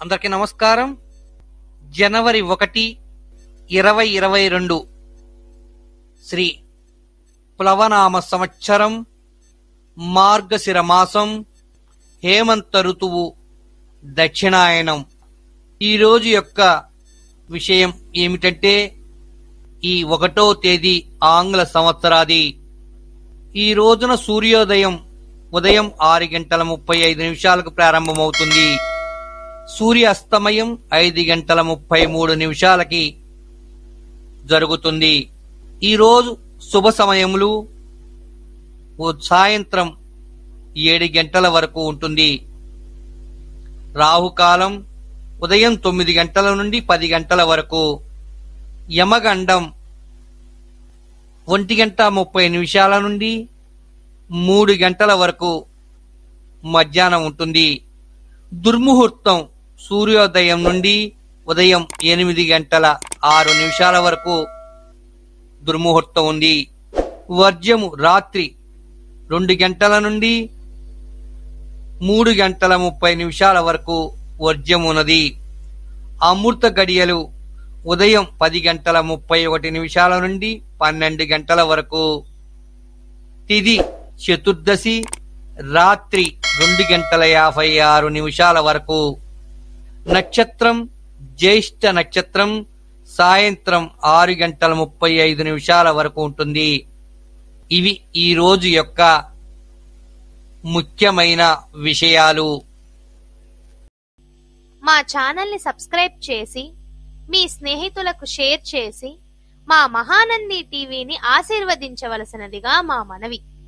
అందరికీ నమస్కారం జనవరి ఒకటి ఇరవై ఇరవై రెండు శ్రీ ప్లవనామ సంవత్సరం మార్గశిర మాసం హేమంత ఋతువు దక్షిణాయనం ఈ రోజు యొక్క విషయం ఏమిటంటే ఈ ఒకటో తేదీ ఆంగ్ల సంవత్సరాది ఈ రోజున సూర్యోదయం ఉదయం ఆరు గంటల ముప్పై ఐదు నిమిషాలకు ప్రారంభమవుతుంది సూర్య అస్తమయం ఐదు గంటల ముప్పై మూడు నిమిషాలకి జరుగుతుంది ఈ రోజు శుభ సమయములు ఓ సాయంత్రం ఏడు గంటల వరకు ఉంటుంది రాహుకాలం ఉదయం తొమ్మిది గంటల నుండి పది గంటల వరకు యమగండం ఒంటి గంట ముప్పై నిమిషాల నుండి మూడు గంటల వరకు మధ్యాహ్నం ఉంటుంది దుర్ముహూర్తం సూర్యోదయం నుండి ఉదయం ఎనిమిది గంటల ఆరు నిమిషాల వరకు దుర్ముహూర్తం ఉంది వర్జ్యము రాత్రి రెండు గంటల నుండి మూడు గంటల ముప్పై నిమిషాల వరకు వర్జ్యం ఉన్నది అమృత గడియలు ఉదయం పది గంటల ముప్పై ఒకటి నిమిషాల నుండి పన్నెండు గంటల వరకు తిది చతుర్దశి రాత్రి రెండు గంటల యాభై ఆరు నిమిషాల వరకు నక్షత్రం జ్యేష్ఠ నక్షత్రం సాయంత్రం ఆరు గంటల ముప్పై ఐదు నిమిషాల వరకు ఉంటుంది ఇవి ఈ రోజు యొక్క ముఖ్యమైన విషయాలు మా ఛానల్ని సబ్స్క్రైబ్ చేసి మీ స్నేహితులకు షేర్ చేసి మా మహానంది టీవీని ఆశీర్వదించవలసినదిగా మా మనవి